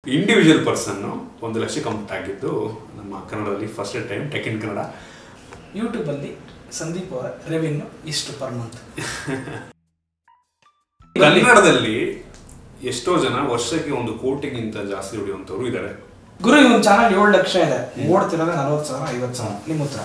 Individual ಪರ್ಸನ್ನು ಒಂದು lakh complete ಆಗಿದ್ದು ನಮ್ಮ ಕನ್ನಡದಲ್ಲಿ first time tech in Kannada ಯೂಟ್ಯೂಬಲ್ಲಿ ಸಂದೀಪ್ ಅವರ ರೆವೆನ್ಯೂ ಇಷ್ಟು ಪರ್ ಮಂತ್ ಕನ್ನಡದಲ್ಲಿ ಎಷ್ಟೋ ಜನ ವರ್ಷಕ್ಕೆ ಒಂದು ಕೋಟಿಗಿಂತ ಜಾಸ್ತಿ ದುಡಿಯುವಂಥವ್ರು ಇದ್ದಾರೆ ಗುರು ಇವನ್ ಚಾನಲ್ ಏಳು ಲಕ್ಷ ಇದೆ ಓಡ್ತಿರೋದೇ ನಲ್ವತ್ತು ಸಾವಿರ ಐವತ್ತು ಸಾವಿರ ನಿಮ್ಮ ಉತ್ತರ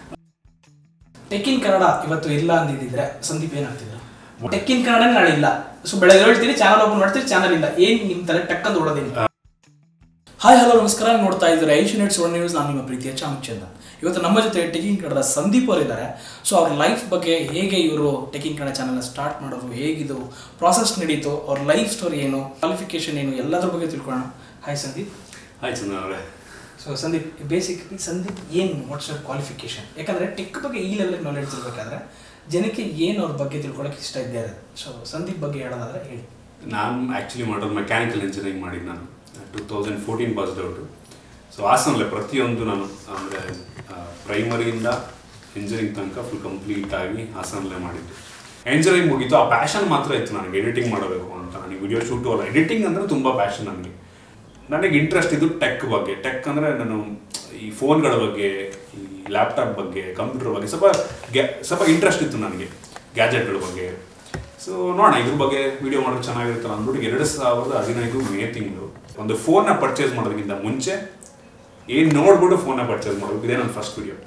ಟೆಕ್ ಇನ್ ಕನ್ನಡ ಇವತ್ತು ಇಲ್ಲ ಅಂದಿದ್ರೆ ಸಂದೀಪ್ ಏನಾಗ್ತಿದ್ರು ಟೆಕ್ ಇನ್ ಕನ್ನಡ ನಾಳೆ ಇಲ್ಲ ಸೊ ಬೆಳಗ್ಗೆ ಹೇಳ್ತೀರಿ ಚಾನಲ್ ಓಪನ್ ಮಾಡ್ತೀರಿ ಚಾನಲ್ ಇಲ್ಲ ಏನ್ ನಿಮ್ ತಲೆ ಟಕ್ ಅಂತ ಓಡೋದಿಲ್ಲ ಹಾಯ್ ಹಲೋ ನಮಸ್ಕಾರ ನೋಡ್ತಾ ಇದ್ದಾರೆ ಐಶು ನೆಟ್ ಸುವರ್ಣ ನ್ಯೂಸ್ ನಾನು ನಿಮ್ಮ ಪ್ರೀತಿಯ ಚಾಮಚಂದ ಇವತ್ತು ನಮ್ಮ ಜೊತೆ ಟೆಕಿಂಗ್ ಕನ್ನಡದ ಸಂದೀಪ್ ಅವರು ಇದ್ದಾರೆ ಸೊ ಅವ್ರ ಲೈಫ್ ಬಗ್ಗೆ ಹೇಗೆ ಇವರು ಟೆಕಿಂಗ್ ಕನ್ನಡ ಚಾನಲ್ನ ಸ್ಟಾರ್ಟ್ ಮಾಡೋದು ಹೇಗಿದು ಪ್ರಾಸೆಸ್ ನಡೀತು ಅವ್ರ ಲೈಫ್ ಸ್ಟೋರಿ ಏನು ಕ್ವಾಲಿಫಿಕೇಶನ್ ಏನು ಎಲ್ಲದ್ರ ಬಗ್ಗೆ ತಿಳ್ಕೊಳ್ಳೋಣ ಹಾಯ್ ಸಂದೀಪ್ ಹಾಯ್ ಚಂದ್ರ ಅವರೇ ಸೊ ಸಂದೀಪ್ ಬೇಸಿಕಲಿ ಸಂದೀಪ್ ಏನು ವಾಟ್ಸ್ ಯುವರ್ ಕ್ವಾಲಿಫಿಕೇಶನ್ ಯಾಕಂದರೆ ಟೆಕ್ ಬಗ್ಗೆ ಈ ಲೆವೆಲ್ಗೆ ನಾಲೆಡ್ಜ್ ಇರಬೇಕಾದ್ರೆ ಜನಕ್ಕೆ ಏನು ಅವ್ರ ಬಗ್ಗೆ ತಿಳ್ಕೊಳಕ್ಕೆ ಇಷ್ಟ ಇದ್ದೇ ಇರೋದು ಸೊ ಸಂದೀಪ್ ಬಗ್ಗೆ ಹೇಳೋದಾದ್ರೆ ಹೇಳಿ ನಾನು ಆ್ಯಕ್ಚುಲಿ ಮಾಡೋದು ಮೆಕ್ಯಾನಿಕಲ್ ಇಂಜಿನಿಯರಿಂಗ್ ಮಾಡಿದ್ದು ನಾನು two thousand fourteen passed out so ಹಾಸನಲ್ಲೇ ಪ್ರತಿಯೊಂದು ನಾನು ಅಂದರೆ ಪ್ರೈಮರಿಯಿಂದ ಇಂಜಿನಿಯರಿಂಗ್ ತನಕ ಫುಲ್ ಕಂಪ್ಲೀಟ್ ಆಗಿ ಹಾಸನಲ್ಲೇ ಮಾಡಿದ್ದು ಎಂಜಿನಿಯರಿಂಗ್ ಮುಗೀತು ಆ ಪ್ಯಾಷನ್ ಮಾತ್ರ ಇತ್ತು ನನಗೆ ಎಡಿಟಿಂಗ್ ಮಾಡಬೇಕು ಅಂತ ನನಗೆ ವಿಡಿಯೋ ಶೂಟು ಅಲ್ಲ ಎಡಿಟಿಂಗ್ ಅಂದರೆ ತುಂಬ ಪ್ಯಾಷನ್ ನನಗೆ ನನಗೆ ಇಂಟ್ರೆಸ್ಟ್ ಇದು ಟೆಕ್ ಬಗ್ಗೆ ಟೆಕ್ ಅಂದರೆ ನಾನು ಈ ಫೋನ್ಗಳ ಬಗ್ಗೆ ಈ ಲ್ಯಾಪ್ಟಾಪ್ ಬಗ್ಗೆ ಕಂಪ್ಯೂಟರ್ ಬಗ್ಗೆ ಸ್ವಲ್ಪ ಗ್ಯಾ ಸ್ವಲ್ಪ ಇಂಟ್ರೆಸ್ಟ್ ಇತ್ತು ನನಗೆ ಗ್ಯಾಜೆಟ್ಗಳ ಬಗ್ಗೆ ಸೊ ನೋಡೋಣ ಇದ್ರ ಬಗ್ಗೆ ವಿಡಿಯೋ ಮಾಡೋದು ಚೆನ್ನಾಗಿರುತ್ತಲ್ಲ ಅಂದ್ಬಿಟ್ಟು ಎರಡು ಸಾವಿರದ ಹದಿನೈದು ಮೇ ತಿಂಗಳು ಒಂದು ಫೋನ್ನ ಪರ್ಚೇಸ್ ಮಾಡೋದಕ್ಕಿಂತ ಮುಂಚೆ ಏನು ನೋಡ್ಬಿಟ್ಟು ಫೋನ್ನ ಪರ್ಚೇಸ್ ಮಾಡಬೇಕು ಇದೇ ನನ್ನ ಫಸ್ಟ್ ವಿಡಿಯೋ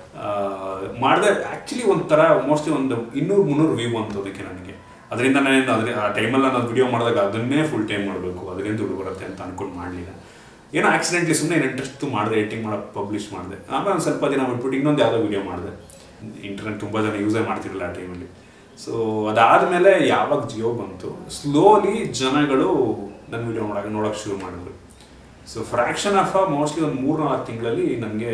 ಮಾಡಿದೆ ಆ್ಯಕ್ಚುಲಿ ಒಂಥರ ಮೋಸ್ಟ್ಲಿ ಒಂದು ಇನ್ನೂರು ಮುನ್ನೂರು ವ್ಯೂ ಬಂತು ಅದಕ್ಕೆ ನನಗೆ ಅದರಿಂದ ನಾನು ಅದ್ರ ಆ ಟೈಮಲ್ಲಿ ನಾನು ವಿಡಿಯೋ ಮಾಡಿದಾಗ ಅದನ್ನೇ ಫುಲ್ ಟೈಮ್ ಮಾಡಬೇಕು ಅದರಿಂದ ದುಡ್ಡು ಬರುತ್ತೆ ಅಂತ ಅನ್ಕೊಂಡು ಮಾಡಲಿಲ್ಲ ಏನೋ ಆಕ್ಸಿಡೆಂಟ್ಲಿ ಸುಮ್ಮನೆ ಇಂಟ್ರೆಸ್ಟ್ ಮಾಡಿದೆ ಎಡಿಟಿಂಗ್ ಮಾಡೋಕೆ ಪಬ್ಲಿಷ್ ಮಾಡಿದೆ ಆಮೇಲೆ ಒಂದು ಸ್ವಲ್ಪ ದಿನ ಬಿಟ್ಬಿಟ್ಟು ಇನ್ನೊಂದು ಯಾವುದೋ ವಿಡಿಯೋ ಮಾಡಿದೆ ಇಂಟರ್ನೆಟ್ ತುಂಬ ಜನ ಯೂಸೇ ಮಾಡ್ತಿರಲಿಲ್ಲ ಆ ಟೈಮಲ್ಲಿ ಸೊ ಅದಾದಮೇಲೆ ಯಾವಾಗ ಜಿಯೋ ಬಂತು ಸ್ಲೋಲಿ ಜನಗಳು ನನ್ನ ವಿಡಿಯೋ ಮಾಡೋಕೆ ನೋಡೋಕೆ ಶುರು ಮಾಡಿದ್ರು ಸೊ ಫ್ರ್ಯಾಕ್ಷನ್ ಆಫ್ ಮೋಸ್ಟ್ಲಿ ಒಂದು ಮೂರು ನಾಲ್ಕು ತಿಂಗಳಲ್ಲಿ ನನಗೆ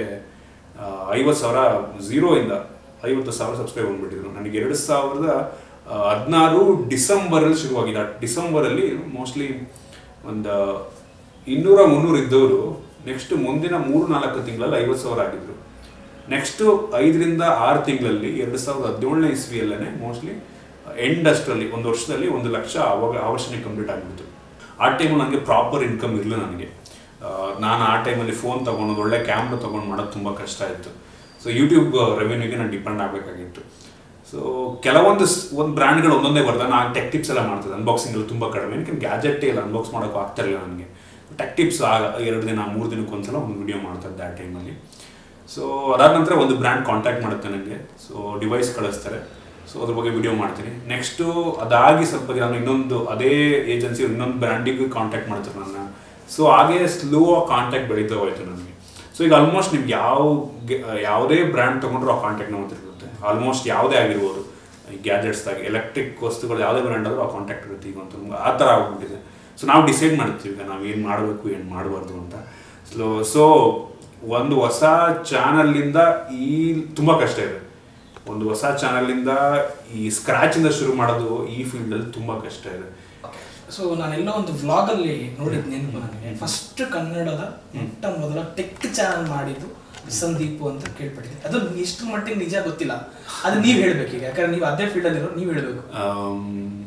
ಐವತ್ತು ಸಾವಿರ ಝೀರೋಯಿಂದ ಐವತ್ತು ಸಾವಿರ ಸಬ್ಸ್ಕ್ರೈಬ್ ಬಂದ್ಬಿಟ್ಟಿದ್ರು ನನಗೆ ಎರಡು ಸಾವಿರದ ಹದಿನಾರು ಡಿಸೆಂಬರಲ್ಲಿ ಶುರುವಾಗಿದೆ ಆ ಡಿಸೆಂಬರಲ್ಲಿ ಮೋಸ್ಟ್ಲಿ ಒಂದು ಇನ್ನೂರ ಮುನ್ನೂರು ಇದ್ದವರು ನೆಕ್ಸ್ಟ್ ಮುಂದಿನ ಮೂರು ನಾಲ್ಕು ತಿಂಗಳಲ್ಲಿ ಐವತ್ತು ಸಾವಿರ ಆಗಿದ್ರು ನೆಕ್ಸ್ಟು ಐದರಿಂದ ಆರು ತಿಂಗಳಲ್ಲಿ ಎರಡು ಸಾವಿರದ ಹದಿನೇಳನೇ ಇಸ್ವಿಯಲ್ಲೇ ಮೋಸ್ಟ್ಲಿ ಎಂಡ್ ಅಷ್ಟರಲ್ಲಿ ಒಂದು ವರ್ಷದಲ್ಲಿ ಒಂದು ಲಕ್ಷ ಅವಾಗ ಆ ವರ್ಷನೇ ಕಂಪ್ಲೀಟ್ ಆಗಿಬಿಡ್ತು ಆ ಟೈಮಲ್ಲಿ ನನಗೆ ಪ್ರಾಪರ್ ಇನ್ಕಮ್ ಇರಲಿಲ್ಲ ನನಗೆ ನಾನು ಆ ಟೈಮಲ್ಲಿ ಫೋನ್ ತೊಗೊಂಡು ಒಳ್ಳೆ ಕ್ಯಾಮ್ರಾ ತೊಗೊಂಡು ಮಾಡೋದು ತುಂಬ ಕಷ್ಟ ಇತ್ತು ಸೊ ಯೂಟ್ಯೂಬ್ ರೆವೆನ್ಯೂಗೆ ನಾನು ಡಿಪೆಂಡ್ ಆಗಬೇಕಾಗಿತ್ತು ಸೊ ಕೆಲವೊಂದು ಒಂದು ಬ್ರ್ಯಾಂಡ್ಗಳು ಒಂದೊಂದೇ ಬರ್ತದೆ ನಾನು ಟೆಕ್ ಟಿಪ್ಸ್ ಎಲ್ಲ ಮಾಡ್ತಿದ್ದೆ ಅನ್ಬಾಕ್ಸಿಂಗ್ ಎಲ್ಲ ತುಂಬ ಕಡಿಮೆ ಯಾಕಂದ್ರೆ ಗ್ಯಾಜೆಟ್ ಎಲ್ಲ ಅನ್ಬಾಕ್ಸ್ ಮಾಡೋಕೆ ಆಗ್ತಾ ಇರಲಿಲ್ಲ ನನಗೆ ಟೆಕ್ ಟಿಪ್ಸ್ ಆಗ ಎರಡು ದಿನ ಮೂರು ದಿನಕ್ಕೆ ಒಂದ್ಸಲ ಒಂದು ವಿಡಿಯೋ ಮಾಡ್ತಾ ಇದ್ದೆ ಆ ಟೈಮಲ್ಲಿ ಸೊ ಅದಾದ ನಂತರ ಒಂದು ಬ್ರ್ಯಾಂಡ್ ಕಾಂಟ್ಯಾಕ್ಟ್ ಮಾಡುತ್ತೆ ನನಗೆ ಸೊ ಡಿವೈಸ್ ಕಳಿಸ್ತಾರೆ ಸೊ ಅದ್ರ ಬಗ್ಗೆ ವಿಡಿಯೋ ಮಾಡ್ತೀನಿ ನೆಕ್ಸ್ಟು ಅದಾಗಿ ಸ್ವಲ್ಪ ದಿನ ನಾನು ಇನ್ನೊಂದು ಅದೇ ಏಜೆನ್ಸಿ ಇನ್ನೊಂದು ಬ್ರ್ಯಾಂಡಿಗೆ ಕಾಂಟ್ಯಾಕ್ಟ್ ಮಾಡ್ತಾರೆ ನನ್ನ ಸೊ ಹಾಗೆ ಸ್ಲೋ ಕಾಂಟ್ಯಾಕ್ಟ್ ಬೆಳೀತಾ ಹೋಯ್ತು ನನಗೆ ಸೊ ಈಗ ಆಲ್ಮೋಸ್ಟ್ ನಿಮ್ಗೆ ಯಾವ ಯಾವುದೇ ಬ್ರ್ಯಾಂಡ್ ತೊಗೊಂಡ್ರು ಆ ಕಾಂಟ್ಯಾಕ್ಟ್ ನಮ್ಮ ಹತ್ರ ಇರುತ್ತೆ ಆಲ್ಮೋಸ್ಟ್ ಯಾವುದೇ ಆಗಿರ್ಬೋದು ಈ ಗ್ಯಾಜೆಟ್ಸ್ದಾಗ ಎಲೆಕ್ಟ್ರಿಕ್ ವಸ್ತುಗಳು ಯಾವುದೇ ಬ್ರ್ಯಾಂಡ್ ಆದರೂ ಆ ಕಾಂಟ್ಯಾಕ್ಟ್ ಇರುತ್ತೆ ಈಗ ಅಂತ ನಮ್ಗೆ ಆ ಥರ ಆಗ್ಬಿಟ್ಟಿದೆ ಸೊ ನಾವು ಡಿಸೈಡ್ ಮಾಡ್ತೀವಿ ಈಗ ನಾವು ಏನು ಮಾಡಬೇಕು ಏನು ಮಾಡಬಾರ್ದು ಅಂತ ಸ್ಲೋ ಸೊ ಒಂದು ಹೊಸ ಚಾನಲ್ಲಿಂದ ಈ ತುಂಬ ಕಷ್ಟ ಇದೆ ಒಂದು ಹೊಸ ಚಾನಲಿಂದ ಈ ಸ್ಕ್ರಾಚಿಂದ ಶುರು ಮಾಡೋದು ಈ ಫೀಲ್ಡಲ್ಲಿ ತುಂಬ ಕಷ್ಟ ಇದೆ ಸೊ ನಾನೆಲ್ಲೋ ಒಂದು ವ್ಲಾಗ್ ಅಲ್ಲಿ ನೋಡಿದ್ ನೆನಪು ನನಗೆ ಫಸ್ಟ್ ಕನ್ನಡದ ಮೊಟ್ಟ ಮೊದಲ ಟೆಕ್ ಚಾನಲ್ ಮಾಡಿದ್ದು ಸಂದೀಪ್ ಅಂತ ಕೇಳ್ಪಟ್ಟಿದ್ದೆ ಅದು ಎಷ್ಟು ಮಟ್ಟಿಗೆ ನಿಜ ಗೊತ್ತಿಲ್ಲ ಅದು ನೀವ್ ಹೇಳ್ಬೇಕು ಈಗ ಯಾಕಂದ್ರೆ ನೀವು ಅದೇ ಫೀಲ್ಡ್ ಅಲ್ಲಿರೋ ನೀವ್ ಹೇಳ್ಬೇಕು ಆಮ್,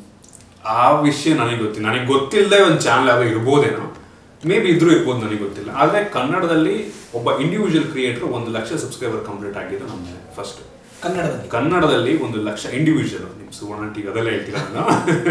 ಆ ವಿಷಯ ನನಗೆ ಗೊತ್ತಿಲ್ಲ ನನಗೆ ಗೊತ್ತಿಲ್ಲದೆ ಒಂದು ಚಾನಲ್ ಯಾವುದೋ ಇರ್ಬೋದೇನೋ ಮೇ ಬಿ ಇದ್ರೂ ಇರ್ಬೋದು ನನಗೆ ಗೊತ್ತಿಲ್ಲ ಆದರೆ ಕನ್ನಡದಲ್ಲಿ ಒಬ್ಬ ಇಂಡಿವಿಜುವಲ್ ಕ್ರಿಯೇಟರ್ ಒಂದು ಲಕ್ಷ ಸಬ್ಸ್ಕ್ರೈಬರ್ ಕಂಪ್ಲೀಟ್ ಆಗಿದ್ದು ನಮ್ಮದೇ ಫಸ್ಟ್ ಕನ್ನಡದಲ್ಲಿ ಕನ್ನಡದಲ್ಲಿ ಒಂದು ಲಕ್ಷ ಇಂಡಿವಿಜುವಲ್ ನಿಮ್ಮ ಸುವರ್ಣ ಟಿಗೆ ಅದೆಲ್ಲ ಹೇಳ್ತೀರ ನಾನು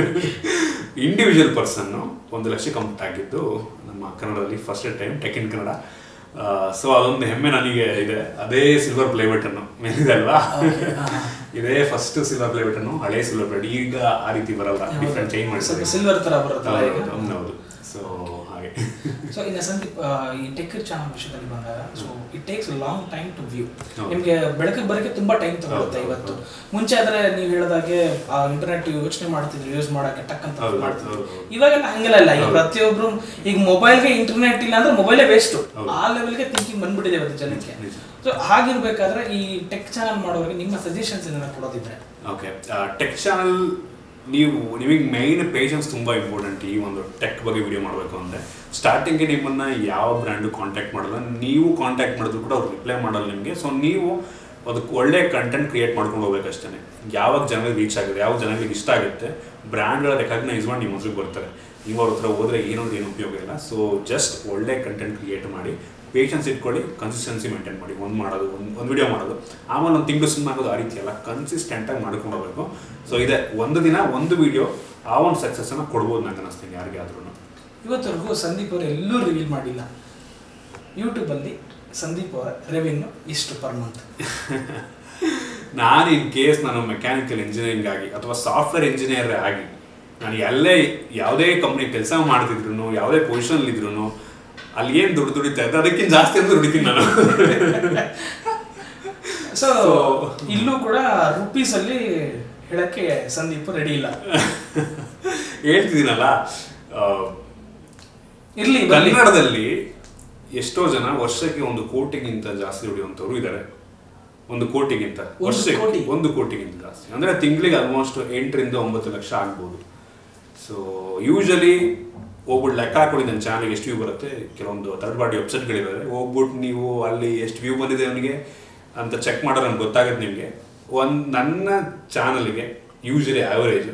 ಇಂಡಿವಿಜುವಲ್ ಪರ್ಸನ್ನು ಒಂದು ಲಕ್ಷ ಕಂಪ್ಲೀಟ್ ಆಗಿದ್ದು ನಮ್ಮ ಕನ್ನಡದಲ್ಲಿ first time tech in Kannada so ಅದೊಂದು ಹೆಮ್ಮೆ ನನಗೆ ಇದೆ ಅದೇ ಸಿಲ್ವರ್ ಪ್ಲೇ ಬಟನ್ನು ಮೇಲಿದೆ ಅಲ್ವಾ Okay, ಹಾ, ಹಾ. ಇದೇ ಫಸ್ಟ್ ಸಿಲ್ವರ್ ಪ್ಲೇ ಬಟನ್ನು ಹಳೆ ಸಿಲ್ವರ್ ಪ್ಲೇಟ್ ಈಗ ಆ ರೀತಿ ಬರಲ್ಲ ಡಿಫ್ರೆಂಟ್ ಚೇಂಜ್ ಸ್ವಲ್ಪ ಮಾಡಿದ್ದಾರೆ ಸಿಲ್ವರ್ ತರ ಬರುತ್ತಲ್ಲ ಈಗ ಹೌದು ಹೌದು ಸೊ ಹಾಗೆ ಸೊ ಇನ್ನು ಸಂದೀಪ್ ಆ, ಈ ಟೆಕ್ ಚಾನಲ್ ವಿಷಯದಲ್ಲಿ ಬಂದಾಗ so it takes long time to view ಹೌದು. ನಿಮಗೆ ಬೆಳಕಿಗೆ ಬರೋಕ್ಕೆ ತುಂಬಾ ಟೈಮ್ ತಗೊಳುತ್ತೆ ಹೌದು, ಇವತ್ತು ಹೌದು. ಮುಂಚೆ ಆದ್ರೆ ನೀವು ಹೇಳಿದಾಗೆ ಇಂಟರ್ನೆಟ್ ಯೋಚನೆ ಮಾಡ್ತಿದ್ರು ಯೂಸ್ ಮಾಡಕ್ಕೆ ಟಕ್ ಅಂತ ಹೌದು, ಮಾಡ್ತಿದ್ರು ಹೌದು, ಹೌದು. ಇವಾಗೆಲ್ಲ ಹಂಗೆಲ್ಲ ಇಲ್ಲ ಈಗ ಹೌದು. ಪ್ರತಿಯೊಬ್ರು ಈಗ ಮೊಬೈಲ್ಗೆ ಇಂಟರ್ನೆಟ್ ಇಲ್ಲ ಅಂದ್ರೆ ಮೊಬೈಲೇ ವೇಸ್ಟ್ ಹೌದು. ಆ ಲೆವೆಲ್ಗೆ ಥಿಂಕಿಂಗ್ ಬಂದ್ಬಿಟ್ಟಿದೆ ಇವತ್ತು ಜನಕ್ಕೆ ನಿಜ. ಸೊ ಹಾಗಿರ್ಬೇಕಾದ್ರೆ ಈ ಟೆಕ್ ಚಾನಲ್ ಮಾಡೋರಿಗೆ ನಿಮ್ಮ ಸಜೆಷನ್ಸ್ ಏನಾರ ಕೊಡೋದಿದ್ರೆ ಓಕೆ ಟೆಕ್ ಚಾನಲ್ ನೀವು ನಿಮಗೆ ಮೈನ್ ಪೇಷನ್ಸ್ ತುಂಬ ಇಂಪಾರ್ಟೆಂಟ್ ಈ ಒಂದು ಟೆಕ್ ಬಗ್ಗೆ ವಿಡಿಯೋ ಮಾಡಬೇಕು ಅಂದರೆ ಸ್ಟಾರ್ಟಿಂಗ್ಗೆ ನಿಮ್ಮನ್ನು ಯಾವ ಬ್ರ್ಯಾಂಡು ಕಾಂಟ್ಯಾಕ್ಟ್ ಮಾಡಲ್ಲ ನೀವು ಕಾಂಟ್ಯಾಕ್ಟ್ ಮಾಡಿದ್ರು ಕೂಡ ಅವ್ರು ರಿಪ್ಲೈ ಮಾಡಲ್ಲ ನಿಮಗೆ ಸೊ ನೀವು ಅದಕ್ಕೆ ಒಳ್ಳೆ ಕಂಟೆಂಟ್ ಕ್ರಿಯೇಟ್ ಮಾಡ್ಕೊಂಡು ಹೋಗ್ಬೇಕಷ್ಟೇ ಯಾವಾಗ ಜನರಿಗೆ ರೀಚ್ ಆಗುತ್ತೆ ಯಾವ ಜನರಿಗೆ ಇಷ್ಟ ಆಗುತ್ತೆ ಬ್ರ್ಯಾಂಡ್ಗಳ ರೆಕಗ್ನೈಸ್ ಮಾಡಿ ನಿಮ್ಮ ಹೆಸರಿಗೆ ಬರ್ತಾರೆ ನೀವು ಅವ್ರ ಹತ್ರ ಹೋದ್ರೆ ಏನೊಂದು ಏನು ಉಪಯೋಗ ಇಲ್ಲ ಸೊ ಜಸ್ಟ್ ಒಳ್ಳೆ ಕಂಟೆಂಟ್ ಕ್ರಿಯೇಟ್ ಮಾಡಿ ಪೇಷನ್ಸ್ ಇಟ್ಕೊಳ್ಳಿ ಕನ್ಸಿಸ್ಟೆನ್ಸಿ ಮೇಂಟೈನ್ ಮಾಡಿ ಒಂದು ಮಾಡೋದು ಒಂದು ಒಂದು ವಿಡಿಯೋ ಮಾಡೋದು ಆಮೇಲೆ ಒಂದು ತಿಂಗಳು ಸುಮ್ಮನೆ ಆಗೋದು ಆ ರೀತಿ ಅಲ್ಲ ಕನ್ಸಿಸ್ಟೆಂಟಾಗಿ ಮಾಡ್ಕೊಂಡು ಹೋಗ್ಬೇಕು ಸೊ ಇದೆ ಒಂದು ದಿನ ಒಂದು ವಿಡಿಯೋ ಆ ಒಂದು ಸಕ್ಸಸ್ಸನ್ನು ಕೊಡ್ಬೋದು ನಂಗೆ ಅನ್ನಿಸ್ತೀನಿ ಯಾರಿಗೆ ಆದ್ರೂ ಇವತ್ತವರೆಗೂ ಸಂದೀಪ್ ಅವರು ಎಲ್ಲೂ ರಿವೀಲ್ ಮಾಡಿಲ್ಲ ಯೂಟ್ಯೂಬಲ್ಲಿ ಸಂದೀಪ್ ಅವರ ರೆವೆನ್ಯೂ ಇಷ್ಟು ಪರ್ ಮಂತ್ ನಾನು ಇನ್ ಕೇಸ್ ನಾನು ಮೆಕ್ಯಾನಿಕಲ್ ಇಂಜಿನಿಯರಿಂಗ್ ಆಗಿ ಅಥವಾ ಸಾಫ್ಟ್ವೇರ್ ಇಂಜಿನಿಯರ್ ಆಗಿ ನಾನು ಎಲ್ಲೇ ಯಾವುದೇ ಕಂಪ್ನಿ ಕೆಲಸ ಮಾಡ್ತಿದ್ರು ಯಾವುದೇ ಪೊಸಿಷನ್ ಇದ್ರು ಅಲ್ಲಿ ಏನು ದುಡ್ಡು ದುಡಿತಾ ಇದ್ದೆ ಅದಕ್ಕಿಂತ ಜಾಸ್ತಿ ಅಂತ ದುಡಿತೀನಿ ನಾನು ಸೊ So- ಇಲ್ಲೂ ಕೂಡ ರುಪೀಸ್ ಅಲ್ಲಿ ಹೇಳಕ್ಕೆ ಸಂದೀಪ್ ರೆಡಿ ಇಲ್ಲ ಹೇಳ್ತಿದ್ದೀನಲ್ಲ ಆ, ಇರ್ಲಿ ಬರ್ಲಿ. ಕನ್ನಡದಲ್ಲಿ ಎಷ್ಟೋ ಜನ ವರ್ಷಕ್ಕೆ ಒಂದು ಕೋಟಿಗಿಂತ ಜಾಸ್ತಿ ದುಡಿಯುವಂಥವ್ರು ಇದ್ದಾರೆ ಒಂದು ಕೋಟಿಗಿಂತ ಒಂದು ವರ್ಷಕ್ಕೆ ಕೋಟಿ? ಒಂದು ಕೋಟಿಗಿಂತ ಜಾಸ್ತಿ ಅಂದ್ರೆ ತಿಂಗಳಿಗೆ ಆಲ್ಮೋಸ್ಟ್ ಎಂಟರಿಂದ ಒಂಬತ್ತು ಲಕ್ಷ ಆಗ್ಬೋದು ಸೊ ಯೂಶಲಿ ಹೋಗ್ಬಿಟ್ಟು ಲೆಕ್ಕ ಹಾಕೊಳ್ಳಿ ನನ್ನ ಚಾನಲ್ಗೆ ಎಷ್ಟು ವ್ಯೂ ಬರುತ್ತೆ ಕೆಲವೊಂದು ಥರ್ಡ್ ಪಾರ್ಟಿ ವೆಬ್ಸೈಟ್ಗಳಿದ್ದಾರೆ ಹೋಗ್ಬಿಟ್ಟು ನೀವು ಅಲ್ಲಿ ಎಷ್ಟು ವ್ಯೂ ಬಂದಿದೆ ಅವನಿಗೆ ಅಂತ ಚೆಕ್ ಮಾಡೋದು ನಮ್ಗೆ ಗೊತ್ತಾಗುತ್ತೆ ನಿಮಗೆ ಒಂದು ನನ್ನ ಚಾನಲ್ಗೆ ಯೂಶಲಿ ಆವರೇಜ್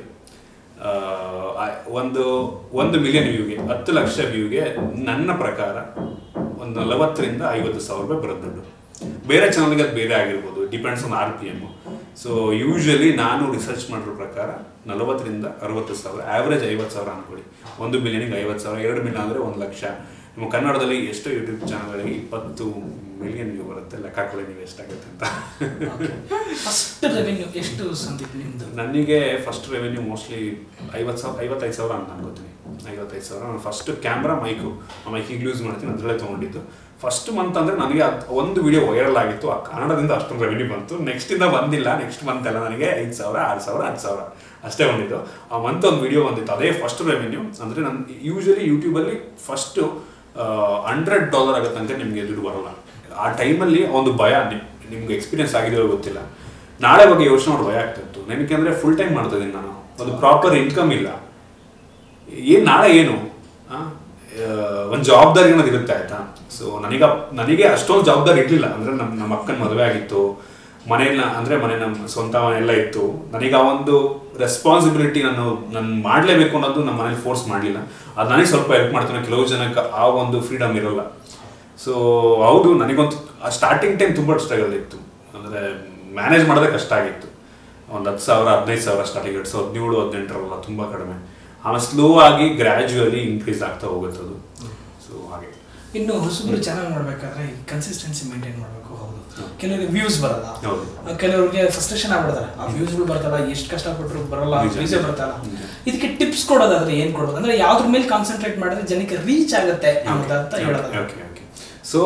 ಒಂದು ಒಂದು ಮಿಲಿಯನ್ ವ್ಯೂಗೆ ಹತ್ತು ಲಕ್ಷ ವ್ಯೂಗೆ ನನ್ನ ಪ್ರಕಾರ ಒಂದು ನಲವತ್ತರಿಂದ ಐವತ್ತು ಸಾವಿರ ರೂಪಾಯಿ ಬರುತ್ತೆ ದುಡ್ಡು ಬೇರೆ ಚಾನಲ್ಗೆ ಅದು ಬೇರೆ ಆಗಿರ್ಬೋದು depends on R P M so usually ನಾನು ರಿಸರ್ಚ್ ಮಾಡಿರೋ ಪ್ರಕಾರ ನಲವತ್ತರಿಂದ ಅರವತ್ತು ಸಾವಿರ ಆವ್ರೇಜ್ ಐವತ್ತು ಸಾವಿರ ಅನ್ಕೊಳ್ಳಿ ಒಂದು ಮಿಲಿಯನ್ಗೆ ಐವತ್ತು ಸಾವಿರ ಎರಡು ಮಿಲಿಯನ್ ಅಂದರೆ ಒಂದು ಲಕ್ಷ ನಿಮ್ಮ ಕನ್ನಡದಲ್ಲಿ ಎಷ್ಟೋ ಯೂಟ್ಯೂಬ್ ಚಾನಲ್ಗಳಿಗೆ ಇಪ್ಪತ್ತು ಮಿಲಿಯನ್ ವ್ಯೂ ಬರುತ್ತೆ ಲೆಕ್ಕ ಹಾಕೊಳ್ಳಿ ನೀವು ಎಷ್ಟಾಗುತ್ತೆ ಅಂತ ಫಸ್ಟ್ ರೆವೆನ್ಯೂ ಎಷ್ಟು ಸಂದೀಪ್ ನಿಮ್ದು ನನಗೆ ಫಸ್ಟ್ ರೆವೆನ್ಯೂ ಮೋಸ್ಟ್ಲಿ ಐವತ್ತು ಸಾವಿರ ಐವತ್ತೈದು ಸಾವಿರ ಅಂತ ಅನ್ಕೋತೀನಿ ಐವತ್ತೈದು ಸಾವಿರ ನಾನು ಫಸ್ಟ್ ಕ್ಯಾಮ್ರಾ ಮೈಕು ಆ ಮೈಕ್ ಈಗ ಯೂಸ್ ಮಾಡ್ತೀನಿ ಅದರಲ್ಲೇ ತೊಗೊಂಡಿದ್ದು ಫಸ್ಟ್ ಮಂತ್ ಅಂದರೆ ನನಗೆ ಅದ್ ಒಂದು ವಿಡಿಯೋ ವೈರಲ್ ಆಗಿತ್ತು ಆ ಕನ್ನಡದಿಂದ ಅಷ್ಟೊಂದು ರೆವೆನ್ಯೂ ಬಂತು ನೆಕ್ಸ್ಟಿಂದ ಬಂದಿಲ್ಲ ನೆಕ್ಸ್ಟ್ ಮಂತ್ ಎಲ್ಲ ನನಗೆ ಐದು ಸಾವಿರ ಆರು ಸಾವಿರ ಹತ್ತು ಸಾವಿರ ಅಷ್ಟೇ ಬಂದಿದ್ದು ಆ ಮಂತ್ ಒಂದು ವಿಡಿಯೋ ಬಂದಿತ್ತು ಅದೇ ಫಸ್ಟ್ ರೆವೆನ್ಯೂ ಅಂದರೆ ನನ್ನ ಯೂಶಲಿ ಯೂಟ್ಯೂಬಲ್ಲಿ ಫಸ್ಟು ಹಂಡ್ರೆಡ್ ಡಾಲರ್ ಆಗೋ ತನಕ ನಿಮಗೆ ದುಡ್ಡು ಬರಲ್ಲ ಆ ಟೈಮಲ್ಲಿ ಒಂದು ಭಯ ನಿ- ನಿಮ್ಗೆ ಎಕ್ಸ್ಪೀರಿಯನ್ಸ್ ಆಗಿದೆಯೋ ಗೊತ್ತಿಲ್ಲ ನಾಳೆ ಬಗ್ಗೆ ಯೋಚನೆ ಮಾಡಿ ಭಯ ಆಗ್ತಿತ್ತು ನನಗೆ ಅಂದರೆ ಫುಲ್ ಟೈಮ್ ಮಾಡ್ತಾ ಇದ್ದೀನಿ ನಾನು ಒಂದು ಪ್ರಾಪರ್ ಇನ್ಕಮ್ ಇಲ್ಲ ಏನು ನಾಳೆ ಏನು ಒಂದು ಜವಾಬ್ದಾರಿ ಅನ್ನೋದು ಇರುತ್ತೆ ಆಯ್ತಾ ಸೊ ನನಗ ನನಗೆ ಅಷ್ಟೊಂದು ಜವಾಬ್ದಾರಿ ಇರಲಿಲ್ಲ ಅಂದರೆ ನಮ್ಮ ನಮ್ಮ ಅಕ್ಕನ ಮದುವೆ ಆಗಿತ್ತು ಮನೆಯಲ್ಲ ಅಂದರೆ ಮನೆ ನಮ್ಮ ಸ್ವಂತ ಮನೆ ಎಲ್ಲ ಇತ್ತು ನನಗೆ ಆ ಒಂದು ರೆಸ್ಪಾನ್ಸಿಬಿಲಿಟಿ ನಾನು ನಾನು ಮಾಡಲೇಬೇಕು ಅನ್ನೋದು ನಮ್ಮ ಮನೇಲಿ ಫೋರ್ಸ್ ಮಾಡಲಿಲ್ಲ ಅದು ನನಗೆ ಸ್ವಲ್ಪ ಹೆಲ್ಪ್ ಮಾಡ್ತಾನೆ ಕೆಲವು ಜನಕ್ಕೆ ಆ ಒಂದು ಫ್ರೀಡಮ್ ಇರೋಲ್ಲ ಸೊ ಹೌದು ನನಗೊಂದು ಸ್ಟಾರ್ಟಿಂಗ್ ಟೈಮ್ ತುಂಬ ಸ್ಟ್ರಗಲ್ ಇತ್ತು ಅಂದರೆ ಮ್ಯಾನೇಜ್ ಮಾಡೋದೇ ಕಷ್ಟ ಆಗಿತ್ತು ಒಂದು ಹತ್ತು ಸಾವಿರ ಹದಿನೈದು ಸಾವಿರ ಸ್ಟಾರ್ಟಿಂಗ್ ಎರಡು ಸಾವಿರದ ಹದಿನೇಳು ಹದಿನೆಂಟರಲ್ಲ ತುಂಬ ಕಡಿಮೆ ಆಮೇಲೆ ಸ್ಲೋ ಆಗಿ ಗ್ರ್ಯಾಜುಯಲಿ ಇನ್ಕ್ರೀಸ್ ಆಗ್ತಾ ಹೋಗುತ್ತೆ ಅದು ಸೊ ಹಾಗೆ ಇನ್ನು ಹೊಸಬ್ರು ಚೆನ್ನಾಗಿ ಮಾಡ್ಬೇಕಾದ್ರೆ ಕನ್ಸಿಸ್ಟೆನ್ಸಿ ಮೇಂಟೈನ್ ಮಾಡಬೇಕು ಹೌದು ಕೆಲವರಿಗೆ ವ್ಯೂಸ್ ಬರಲ್ಲ ಹೌದು. ಕೆಲವರಿಗೆ ಫ್ರಸ್ಟ್ರೇಷನ್ ಆಗ್ಬಿಡ್ತಾರೆ ಆ ವ್ಯೂಸ್ಗಳು ಬರ್ತಲ್ಲ ಎಷ್ಟು ಕಷ್ಟಪಟ್ಟರು ಬರಲ್ಲ ನಿಜ. ವ್ಯೂಸೇ ಬರ್ತಲ್ಲ ನಿಜ. ಇದಕ್ಕೆ ಟಿಪ್ಸ್ ಕೊಡೋದಾದ್ರೆ ಏನ್ ಕೊಡೋದು ಅಂದ್ರೆ ಯಾವ್ದ್ರ ಮೇಲೆ ಕಾನ್ಸಂಟ್ರೇಟ್ ಮಾಡಿದ್ರೆ ಜನಕ್ಕೆ ರೀಚ್ ಆಗುತ್ತೆ ಅನ್ನೋದು ಅಂತ ಹೇಳೋದು ಓಕೆ ಓಕೆ ಸೊ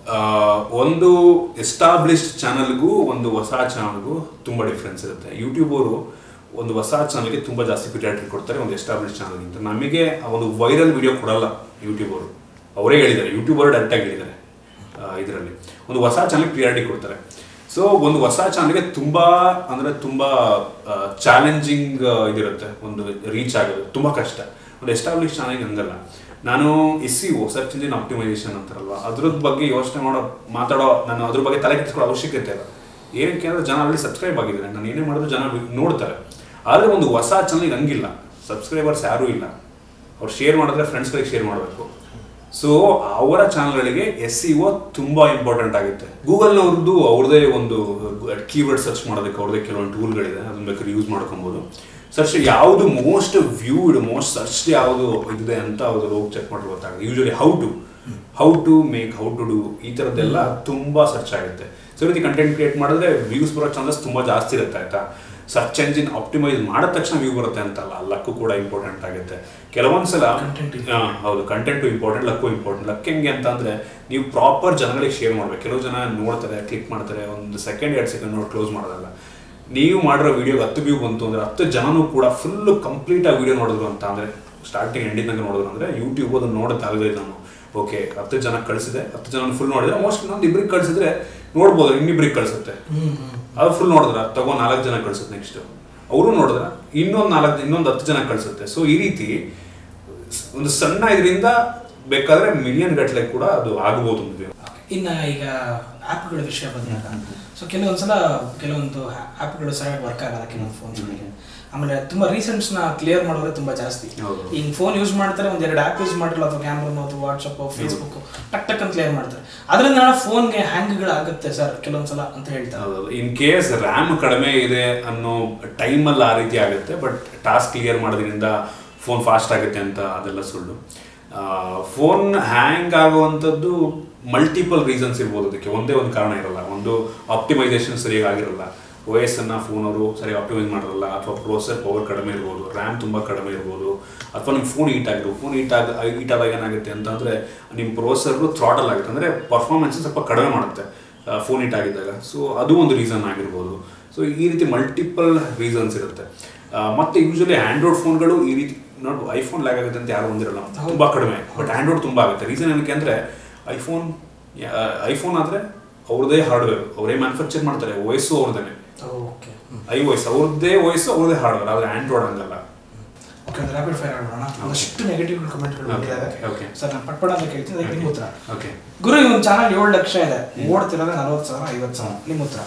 ಒಂದು ಎಸ್ಟಾಬ್ಲಿಷ್ಡ್ ಚಾನಲ್ಗೂ ಒಂದು ಹೊಸ ಚಾನಲ್ಗೂ ತುಂಬ ಡಿಫ್ರೆನ್ಸ್ ಇರುತ್ತೆ ಯೂಟ್ಯೂಬ್ ಅವರು ಒಂದು ಹೊಸ ಚಾನಲ್ಗೆ ತುಂಬ ಜಾಸ್ತಿ ಪ್ರಿಯಾರಿಟಿ ಕೊಡ್ತಾರೆ ಒಂದು ಎಸ್ಟಾಬ್ಲಿಷ್ ಚಾನಲ್ಗಿಂತ ನಮಗೆ ಆ ಒಂದು ವೈರಲ್ ವಿಡಿಯೋ ಕೊಡಲ್ಲ ಯೂಟ್ಯೂಬ್ ಅವರು ಅವರೇ ಹೇಳಿದ್ದಾರೆ ಯೂಟ್ಯೂಬ್ ಅವರು ಡೈರೆಕ್ಟಾಗಿ ಹೇಳಿದ್ದಾರೆ ಇದರಲ್ಲಿ ಒಂದು ಹೊಸ ಚಾನಲ್ಗೆ ಪ್ರಿಯಾರಿಟಿ ಕೊಡ್ತಾರೆ ಸೊ ಒಂದು ಹೊಸ ಚಾನಲ್ಗೆ ತುಂಬ ಅಂದರೆ ತುಂಬ ಚಾಲೆಂಜಿಂಗ್ ಇದಿರುತ್ತೆ ಒಂದು ರೀಚ್ ಆಗೋದು ತುಂಬ ಕಷ್ಟ ಒಂದು ಎಸ್ಟಾಬ್ಲಿಷ್ ಚಾನಲ್ಗೆ ಹಂಗಲ್ಲ ನಾನು S E O search engine optimisation ಅಂತಾರಲ್ವ ಅದ್ರ ಬಗ್ಗೆ ಯೋಚನೆ ಮಾಡೋ ಮಾತಾಡೋ ನಾನು ಅದ್ರ ಬಗ್ಗೆ ತಲೆ ಕೆಡಿಸ್ಕೊಳ್ಳೋ ಅವಶ್ಯಕತೆ ಇಲ್ಲ ಏನಕ್ಕೆ ಅಂದರೆ ಜನ ಆಲ್ರೆಡಿ ಸಬ್ಸ್ಕ್ರೈಬ್ ಆಗಿದ್ದಾರೆ ನಾನು ಏನೇ ಮಾಡಿದ್ರು ಜನ ನೋಡ್ತಾರೆ ಆದರೆ ಒಂದು ಹೊಸ ಚಾನಲ್ಗೆ ಹಂಗಿಲ್ಲ ಸಬ್ಸ್ಕ್ರೈಬರ್ಸ್ ಯಾರೂ ಇಲ್ಲ ಅವ್ರು ಶೇರ್ ಮಾಡಿದ್ರೆ ಫ್ರೆಂಡ್ಸ್ಗಳಿಗೆ ಶೇರ್ ಮಾಡಬೇಕು ಸೊ ಅವರ ಚಾನಲ್ಗಳಿಗೆ ಎಸ್ ಸಿ ಒ ತುಂಬ ಇಂಪಾರ್ಟೆಂಟ್ ಆಗುತ್ತೆ ಗೂಗಲ್ನವ್ರದ್ದು ಅವ್ರದ್ದೇ ಒಂದು ಕೀವರ್ಡ್ ಸರ್ಚ್ ಮಾಡೋದಕ್ಕೆ ಅವ್ರದ್ದೇ ಕೆಲವೊಂದು ಟೂಲ್ಗಳಿದೆ ಅದನ್ನ ಬೇಕಾದ್ರೆ ಯೂಸ್ ಮಾಡ್ಕೊಬೋದು ಸರ್ಚ್ ಯಾವುದು ಮೋಸ್ಟ್ ವ್ಯೂಡ್ ಮೋಸ್ಟ್ ಸರ್ಚ್ ಯಾವುದು ಇದೆ ಅಂತ ಅವ್ರು ಹೋಗಿ ಚೆಕ್ ಮಾಡಿ ಗೊತ್ತಾಗುತ್ತೆ usually how to how to make how to do ಈ ಥರದ್ದೆಲ್ಲ ತುಂಬ ಸರ್ಚ್ ಆಗುತ್ತೆ ಸೊ ಈ ರೀತಿ ಕಂಟೆಂಟ್ ಕ್ರಿಯೇಟ್ ಮಾಡಿದ್ರೆ ವ್ಯೂಸ್ ಬರೋ ಚಾನ್ಸಸ್ ತುಂಬ ಜಾಸ್ತಿ ಇರುತ್ತೆ ಆಯ್ತಾ ಸರ್ಚ್ ಎಂಜಿನ್ ಆಪ್ಟಿಮೈಸ್ ಮಾಡಿದ ತಕ್ಷಣ ವ್ಯೂ ಬರುತ್ತೆ ಅಂತಲ್ಲ ಲಕ್ಕು ಕೂಡ ಇಂಪಾರ್ಟೆಂಟ್ ಆಗುತ್ತೆ ಕೆಲವೊಂದ್ಸಲ Content ಹಾ, ಹೌದು content important luck important luck ಹೆಂಗೆ ಅಂತ ಅಂದ್ರೆ ನೀವು ಪ್ರಾಪರ್ ಜನಗಳಿಗೆ ಶೇರ್ ಮಾಡ್ಬೇಕು ಕೆಲವು ಜನ ನೋಡ್ತಾರೆ ಕ್ಲಿಕ್ ಮಾಡ್ತಾರೆ ಒಂದು ಸೆಕೆಂಡ್ ಎರಡು ಸೆಕೆಂಡ್ ನೋಡಿ ಕ್ಲೋಸ್ ಮಾಡೋದಲ್ಲ ನೀವು ಮಾಡಿರೋ ವಿಡಿಯೋಗೆ ಹತ್ತು ವ್ಯೂ ಬಂತು ಅಂದ್ರೆ ಹತ್ತು ಜನನೂ ಕೂಡ ಫುಲ್ ಕಂಪ್ಲೀಟ್ ಆಗಿ ವಿಡಿಯೋ ನೋಡಿದ್ರು ಅಂತ ಅಂದ್ರೆ ಸ್ಟಾರ್ಟಿಂಗ್ ಎಂಡಿಂಗ್ ನೋಡಿದ್ರು ಅಂದ್ರೆ ಯೂಟ್ಯೂಬ್ ಅದನ್ನ ನೋಡುತ್ತೆ ಆಲ್ಗೋರಿದಮ್ ಓಕೆ ಹತ್ತು ಜನ ಕಳಿಸಿದೆ ಹತ್ತು ಜನ ಫುಲ್ ನೋಡಿದ್ರೆ ಮೋಸ್ಟ್ ಇನ್ನೊಂದು ಇಬ್ರಿಗೆ ಕಳಿಸಿದ್ರೆ ನೋಡ್ಬೋದು ಇನ್ನಿಬ್ರಿಗೆ ಕಳಿಸುತ್ತೆ ಹ್ಮ್ ಹ್ಮ್ ಅದು ಫುಲ್ ನೋಡಿದ್ರ ತಗೋ ನಾಲ್ಕು ಜನ ಕಳ್ಸುತ್ತೆ ನೆಕ್ಸ್ಟ್ ಅವರು ನೋಡಿದ್ರ ಇನ್ನೊಂದು ನಾಲ್ಕು ಇನ್ನೊಂದು ಹತ್ತು ಜನ ಕಳ್ಸುತ್ತೆ ಸೊ ಈ ರೀತಿ ಸ್- ಒಂದು ಸಣ್ಣ ಇದರಿಂದ ಬೇಕಾದ್ರೆ ಮಿಲಿಯನ್ ಗಟ್ಟಲೆ ಕೂಡ ಅದು ಆಗ್ಬೋದು ಒಂದು video. ಇನ್ನ ಈಗ ಆ್ಯಪ್ಗಳ ವಿಷಯ ಬಂದಾಗ ಸೊ ಕೆಲವೊಂದ್ಸಲ ಕೆಲವೊಂದು ಆ್ಯಪ್ಗಳು ಸರಿಯಾಗಿ ವರ್ಕ್ ಆಗಲ್ಲ ಕೆಲವೊಂದು ಫೋನ್ಗಳಿಗೆ ಆಮೇಲೆ ತುಂಬಾ ರೀಸೆಂಟ್ಸ್ ನ ಕ್ಲಿಯರ್ ಮಾಡೋರೆ ತುಂಬಾ ಜಾಸ್ತಿ ಹೌದು. ಈಗ ಫೋನ್ ಯೂಸ್ ಮಾಡ್ತಾರೆ ಒಂದ್ ಎರಡು ಆಪ್ ಯೂಸ್ ಮಾಡಿರಲ್ಲ ಅಥವಾ ಕ್ಯಾಮ್ರಾ ಅಥವಾ ವಾಟ್ಸಪ್ ಫೇಸ್ಬುಕ್ ಟಕ್ ಟಕ್ ಅಂತ ಕ್ಲಿಯರ್ ಮಾಡ್ತಾರೆ ಅದರಿಂದ ಫೋನ್ಗೆ ಹ್ಯಾಂಗ್ಗಳಾಗುತ್ತೆ ಸರ್ ಕೆಲವೊಂದ್ಸಲ ಅಂತ ಹೇಳ್ತಾರೆ ಇನ್ ಕೇಸ್ ರ್ಯಾಮ್ ಕಡಿಮೆ ಇದೆ ಅನ್ನೋ ಟೈಮಲ್ಲಿ ಆ ರೀತಿ ಆಗುತ್ತೆ ಬಟ್ ಟಾಸ್ಕ್ ಕ್ಲಿಯರ್ ಮಾಡೋದ್ರಿಂದ ಫೋನ್ ಫಾಸ್ಟ್ ಆಗುತ್ತೆ ಅಂತ ಅದೆಲ್ಲ ಸುಳ್ಳು ಫೋನ್ ಹ್ಯಾಂಗ್ ಆಗುವಂಥದ್ದು ಮಲ್ಟಿಪಲ್ ರೀಸನ್ಸ್ ಇರ್ಬೋದು ಅದಕ್ಕೆ ಒಂದೇ ಒಂದು ಕಾರಣ ಇರಲ್ಲ ಒಂದು ಆಪ್ಟಿಮೈಸೇಷನ್ ಸರಿಯಾಗಿ ಆಗಿರಲ್ಲ ಓ ಎಸ್ ಅನ್ನ ಫೋನ್ ಅವರು ಸರಿಯಾಗಿ ಆಪ್ಟಿಮೈಸ್ ಮಾಡಿರಲ್ಲ ಅಥವಾ ಪ್ರೋಸೆಸರ್ ಪವರ್ ಕಡಿಮೆ ಇರ್ಬೋದು ರ್ಯಾಮ್ ತುಂಬ ಕಡಿಮೆ ಇರ್ಬೋದು ಅಥವಾ ನಿಮ್ಮ ಫೋನ್ ಹೀಟ್ ಆಗಿರೋ ಫೋನ್ ಹೀಟ್ ಆಗ ಹೀಟ್ ಆದಾಗ ಏನಾಗುತ್ತೆ ಅಂತಂದರೆ ನಿಮ್ಮ ಪ್ರೋಸೆಸರ್ ಥ್ರಾಟಲ್ ಆಗುತ್ತೆ ಅಂದರೆ ಪರ್ಫಾರ್ಮೆನ್ಸ್ ಸ್ವಲ್ಪ ಕಡಿಮೆ ಮಾಡುತ್ತೆ ಫೋನ್ ಹೀಟ್ ಆಗಿದ್ದಾಗ ಸೊ ಅದು ಒಂದು ರೀಸನ್ ಆಗಿರ್ಬೋದು ಸೊ ಈ ರೀತಿ ಮಲ್ಟಿಪಲ್ ರೀಸನ್ಸ್ ಇರುತ್ತೆ ಆ, ಮತ್ತೆ ಯೂಶಲಿ ಆಂಡ್ರಾಯ್ಡ್ ಫೋನ್ಗಳು ಈ ರೀತಿ ನೋಡು ಐಫೋನ್ ಲ್ಯಾಗ್ ಆಗುತ್ತೆ ಅಂತ ಯಾರು ಒಂದಿರಲ್ಲ ತುಂಬ ಕಡಿಮೆ ಬಟ್ ಆಂಡ್ರಾಯ್ಡ್ ತುಂಬ ಆಗುತ್ತೆ ರೀಸನ್ ಏನಕ್ಕೆ ಅಂದರೆ ಐಫೋನ್ ಐಫೋನ್ ಆದರೆ ಅವ್ರದ್ದೇ ಹಾರ್ಡ್ವೇರ್ ಅವರೇ ಮ್ಯಾನುಫ್ಯಾಕ್ಚರ್ ಮಾಡ್ತಾರೆ ವಯಸ್ಸು ಅವ್ರದ್ದೇನೆ ಓಕೆ ಐ ವಾಯ್ಸ್ ಅವ್ರದ್ದೇ ವಯಸ್ಸು ಅವ್ರದ್ದೇ ಹಾರ್ಡ್ವೇರ್ ಆದರೆ ಆಂಡ್ರಾಯ್ಡ್ ಹಂಗಲ್ಲ ಓಕೆ ಒಂದು ರ್ಯಾಪಿಡ್ ಫೈರ್ ಆಡೋಣ ಒಂದಷ್ಟು ನೆಗೆಟಿವ್ ಕಮೆಂಟ್ಗಳು Okay, ಬಂದಿದ್ದಾವೆ okay. ಸರ್ ನಾನು ಪಟ್ಪಡ ಅಂತ ಕೇಳ್ತೀನಿ ಅದಕ್ಕೆ ನಿಮ್ಮ ಉತ್ತರ ಓಕೆ ಗುರು ಈ ಒಂದು ಚಾನಲ್ ಏಳು ಲಕ್ಷ ಇದೆ ಓಡ್ತಿರೋದೇ ನಲ್ವತ್ತು ಸಾವಿರ ಐವತ್ತು ಸಾವಿರ ನಿಮ್ಮ ಉತ್ತರ